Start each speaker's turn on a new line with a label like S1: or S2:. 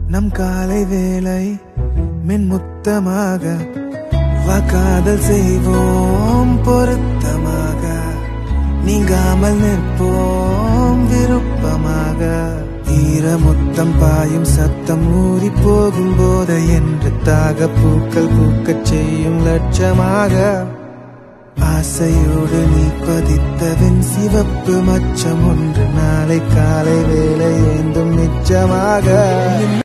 S1: நம் காலை வேலை மென்முத்தமாக வா காதல் செய்வோம் பொருத்தமாக நீங்காமல் நிற்போம் விருப்பமாக ஈரமுத்தம் பாயும் சத்தம் ஊறி போகும் போத என்று தாக பூக்கள் பூக்கச் செய்யும் லட்சமாக ஆசையோடு நீ பதித்தவின் சிவப்பு மச்சம் ஒன்று நாளை காலை வேலை ஏந்தும் நிச்சயமாக